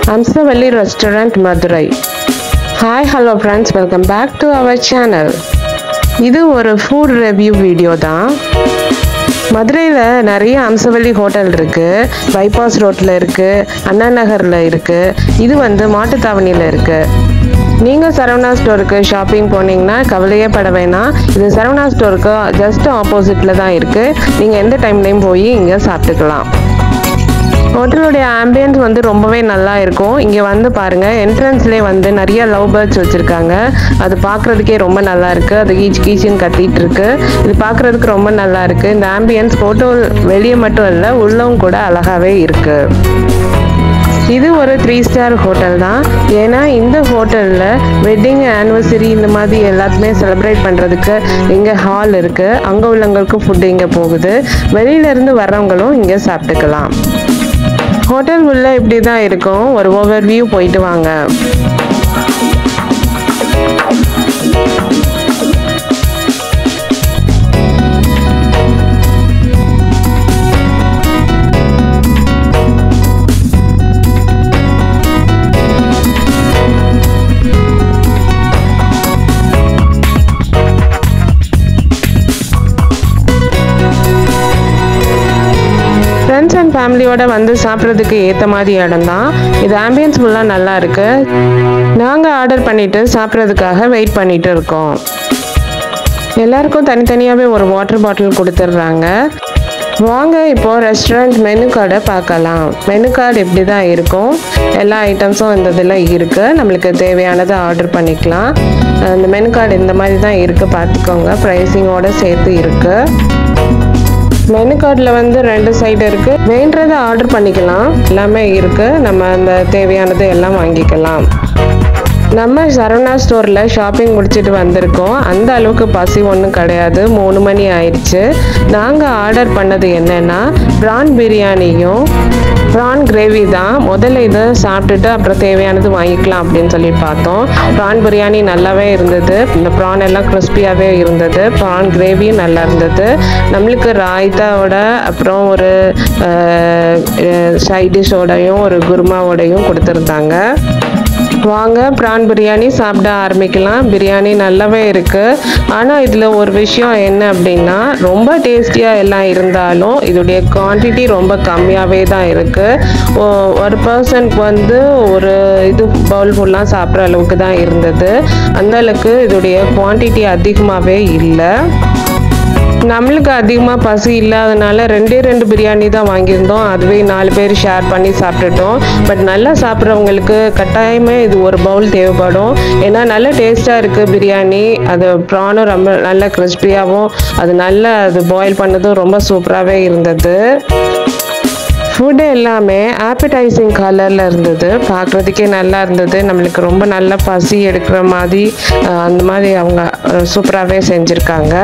Amsavali Restaurant, Madurai. Hi hello friends welcome back to our channel இது ஒரு food review video தான் மதுரையில் நிறைய அம்சவள்ளி ஹோட்டல் இருக்குது பைபாஸ் ரோட்டில் இருக்குது அண்ணா நகரில் இருக்குது இது வந்து மாட்டுத்தாவணியில் இருக்குது நீங்கள் சரவணா ஸ்டோருக்கு ஷாப்பிங் போனீங்கன்னா கவலையே பட வேணாம் இது சரவணா ஸ்டோருக்கு ஜஸ்ட் ஆப்போசிட்டில் தான் இருக்குது நீங்கள் எந்த டைம்லேயும் போய் இங்கே சாப்பிட்டுக்கலாம் ஹோட்டலுடைய ஆம்பியன்ஸ் வந்து ரொம்பவே நல்லா இருக்கும் இங்கே வந்து பாருங்கள் என்ட்ரன்ஸ்லேயே வந்து நிறைய லவ் பேர்ட்ஸ் வச்சுருக்காங்க அது பார்க்குறதுக்கே ரொம்ப நல்லா இருக்குது அது கீச் கீச்சின்னு கத்திட்டு இருக்கு இது பார்க்குறதுக்கு ரொம்ப நல்லா இருக்குது இந்த ஆம்பியன்ஸ் ஃபோட்டோ வெளியே மட்டும் இல்லை உள்ளவும் கூட அழகாகவே இருக்குது இது ஒரு த்ரீ ஸ்டார் ஹோட்டல் தான் ஏன்னா இந்த ஹோட்டலில் வெட்டிங் ஆனிவர்சரி இந்த மாதிரி எல்லாத்துமே செலிப்ரேட் பண்ணுறதுக்கு இங்கே ஹால் இருக்குது அங்கே உள்ளவங்களுக்கும் ஃபுட்டு இங்கே போகுது வெளியிலேருந்து வர்றவங்களும் இங்கே சாப்பிட்டுக்கலாம் ஹோட்டல் உள்ள இப்படி தான் இருக்கும் ஒரு ஓவர் வியூ போயிட்டு வாங்க ஃப்ரெண்ட்ஸ் அண்ட் ஃபேமிலியோட வந்து சாப்பிட்றதுக்கு ஏற்ற மாதிரி இடம் தான் இது ஆம்பியன்ஸ் ஃபுல்லாக நல்லா இருக்கு நாங்கள் ஆர்டர் பண்ணிட்டு சாப்பிட்றதுக்காக வெயிட் பண்ணிட்டு இருக்கோம் எல்லாருக்கும் தனித்தனியாகவே ஒரு வாட்டர் பாட்டில் கொடுத்துட்றாங்க வாங்க இப்போ ரெஸ்டாரண்ட் மெனு கார்டை பார்க்கலாம் மெனு கார்டு இப்படி தான் இருக்கும் எல்லா ஐட்டம்ஸும் இந்த இதில் இருக்குது நம்மளுக்கு தேவையானதை ஆர்டர் பண்ணிக்கலாம் அந்த மெனு கார்டு இந்த மாதிரி தான் இருக்குது பார்த்துக்கோங்க ப்ரைஸிங்கோட சேர்த்து இருக்குது மெனு கார்டில் வந்து ரெண்டு சைடு இருக்குது வேண்டதை ஆர்டர் பண்ணிக்கலாம் எல்லாமே இருக்குது நம்ம அந்த தேவையானது எல்லாம் வாங்கிக்கலாம் நம்ம சரவணா ஸ்டோரில் ஷாப்பிங் முடிச்சுட்டு வந்திருக்கோம் அந்த அளவுக்கு பசி ஒன்றும் கிடையாது மூணு மணி ஆயிடுச்சு நாங்கள் ஆர்டர் பண்ணது என்னென்னா ப்ரான் பிரியாணியும் ப்ரான் கிரேவி தான் முதல்ல இதை சாப்பிட்டுட்டு அப்புறம் தேவையானது வாங்கிக்கலாம் அப்படின்னு சொல்லி பார்த்தோம் ப்ரான் பிரியாணி நல்லாவே இருந்தது இந்த ப்ரான் எல்லாம் கிறிஸ்பியாகவே இருந்தது ப்ரான் கிரேவியும் நல்லா இருந்தது நம்மளுக்கு ராய்த்தாவோட அப்புறம் ஒரு சைட் டிஷ்ஷோடையும் ஒரு குருமாவோடையும் கொடுத்துருந்தாங்க வாங்க ப்ரான் பிரியாணி சாப்பிட ஆரம்பிக்கலாம் பிரியாணி நல்லாவே இருக்குது ஆனால் இதில் ஒரு விஷயம் என்ன அப்படின்னா ரொம்ப டேஸ்டியாக எல்லாம் இருந்தாலும் இதோடைய குவான்டிட்டி ரொம்ப கம்மியாகவே தான் இருக்குது ஒரு பர்சனுக்கு வந்து ஒரு இது பவுல் ஃபுல்லாக சாப்பிட்ற அளவுக்கு தான் இருந்தது அந்த அளவுக்கு இதோடைய குவான்டிட்டி அதிகமாகவே இல்லை நம்மளுக்கு அதிகமாக பசி இல்லாதனால ரெண்டே ரெண்டு பிரியாணி தான் வாங்கியிருந்தோம் அதுவே நாலு பேர் ஷேர் பண்ணி சாப்பிட்டுட்டோம் பட் நல்லா சாப்பிட்றவங்களுக்கு கட்டாயமாக இது ஒரு பவுல் தேவைப்படும் ஏன்னா நல்ல டேஸ்ட்டாக இருக்குது பிரியாணி அது ப்ரானும் ரொம்ப நல்ல கிறிஸ்பியாகவும் அது நல்லா அது பாயில் பண்ணதும் ரொம்ப சூப்பராகவே இருந்தது ஃபுட்டு எல்லாமே ஆப்பிடைசிங் கலரில் இருந்தது பார்க்குறதுக்கே நல்லா இருந்தது நம்மளுக்கு ரொம்ப நல்ல பசி எடுக்கிற மாதிரி அந்த மாதிரி அவங்க சூப்பராகவே செஞ்சுருக்காங்க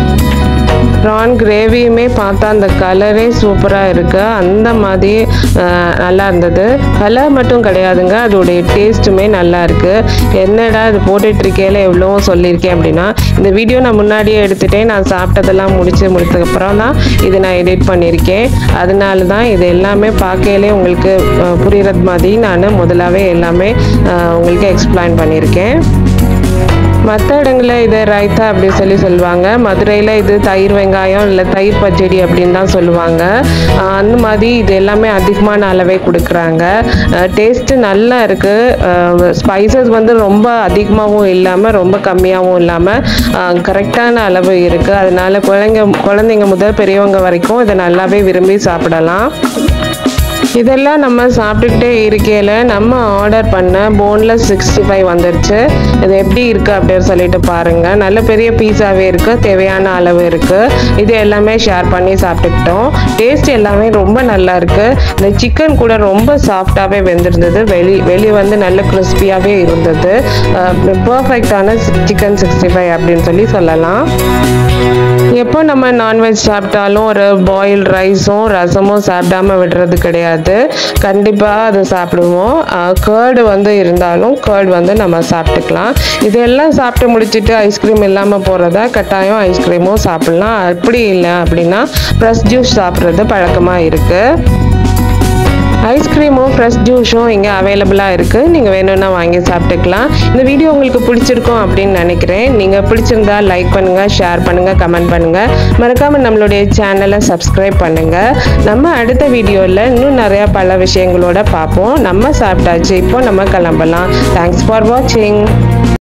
ப்ரான் கிரேவியுமே பார்த்தா அந்த கலரே சூப்பராக இருக்குது அந்த மாதிரி நல்லா இருந்தது கலர் மட்டும் கிடையாதுங்க அதோடைய டேஸ்ட்டுமே நல்லா இருக்குது என்னடா இது போட்டுட்ருக்கையில் எவ்வளோ சொல்லியிருக்கேன் அப்படின்னா இந்த வீடியோ நான் முன்னாடியே எடுத்துகிட்டேன் நான் சாப்பிட்டதெல்லாம் முடிச்சு முடிச்சதுக்கப்புறம் தான் இதை நான் எடிட் பண்ணியிருக்கேன் அதனால தான் இது எல்லாமே பார்க்கையிலே உங்களுக்கு புரிகிறது மாதிரி நான் முதலாகவே எல்லாமே உங்களுக்கு எக்ஸ்பிளைன் பண்ணியிருக்கேன் மற்ற இடங்களில் இது ரைத்தா அப்படி சொல்லி சொல்லுவாங்க மதுரையில் இது தயிர் வெங்காயம் இல்லை தயிர் பச்சடி அப்படின்னு தான் சொல்லுவாங்க அந்த மாதிரி இது எல்லாமே அதிகமான அளவே கொடுக்குறாங்க டேஸ்ட்டு நல்லா இருக்குது ஸ்பைசஸ் வந்து ரொம்ப அதிகமாகவும் இல்லாமல் ரொம்ப கம்மியாகவும் இல்லாமல் கரெக்டான அளவு இருக்குது அதனால குழந்தைங்க குழந்தைங்க முதல் பெரியவங்க வரைக்கும் இதை நல்லாவே விரும்பி சாப்பிடலாம் இதெல்லாம் நம்ம சாப்பிட்டுக்கிட்டே இருக்கையில் நம்ம ஆர்டர் பண்ண போன்லெஸ் சிக்ஸ்டி ஃபைவ் வந்துருச்சு இது எப்படி இருக்குது அப்படின்னு சொல்லிட்டு பாருங்கள் நல்ல பெரிய பீஸாவே இருக்குது தேவையான அளவு இருக்குது இது எல்லாமே ஷேர் பண்ணி சாப்பிட்டுக்கிட்டோம் டேஸ்ட் எல்லாமே ரொம்ப நல்லா இருக்குது இந்த சிக்கன் கூட ரொம்ப சாஃப்டாகவே வெந்திருந்தது வெளி வெளி வந்து நல்ல கிறிஸ்பியாகவே இருந்தது பர்ஃபெக்டான சிக்கன் சிக்ஸ்டி ஃபைவ் அப்படின்னு சொல்லி சொல்லலாம் எப்போ நம்ம நான்வெஜ் சாப்பிட்டாலும் ஒரு பாயில் ரைஸும் ரசமும் சாப்பிடாம விடுறது கிடையாது கண்டிப்பாக அதை சாப்பிடுவோம் கேர்டு வந்து இருந்தாலும் கேர்டு வந்து நம்ம சாப்பிட்டுக்கலாம் இதெல்லாம் சாப்பிட்டு முடிச்சுட்டு ஐஸ்கிரீம் இல்லாமல் போகிறதா கட்டாயம் ஐஸ்கிரீமும் சாப்பிட்லாம் அப்படி இல்லை அப்படின்னா ஃப்ரெஷ் ஜூஸ் சாப்பிட்றது பழக்கமாக இருக்குது ஐஸ்கிரீமும் ஃப்ரெஷ் ஜூஸும் இங்கே அவைலபிளாக இருக்குது நீங்கள் வேணும்னா வாங்கி சாப்பிட்டுக்கலாம் இந்த வீடியோ உங்களுக்கு பிடிச்சிருக்கும் அப்படின்னு நினைக்கிறேன் நீங்கள் பிடிச்சிருந்தா லைக் பண்ணுங்கள் ஷேர் பண்ணுங்கள் கமெண்ட் பண்ணுங்கள் மறக்காமல் நம்மளுடைய சேனலை சப்ஸ்கிரைப் பண்ணுங்கள் நம்ம அடுத்த வீடியோவில் இன்னும் நிறையா பல விஷயங்களோட பார்ப்போம் நம்ம சாப்பிட்டாச்சு இப்போ நம்ம கிளம்பலாம் தேங்க்ஸ் ஃபார் வாட்சிங்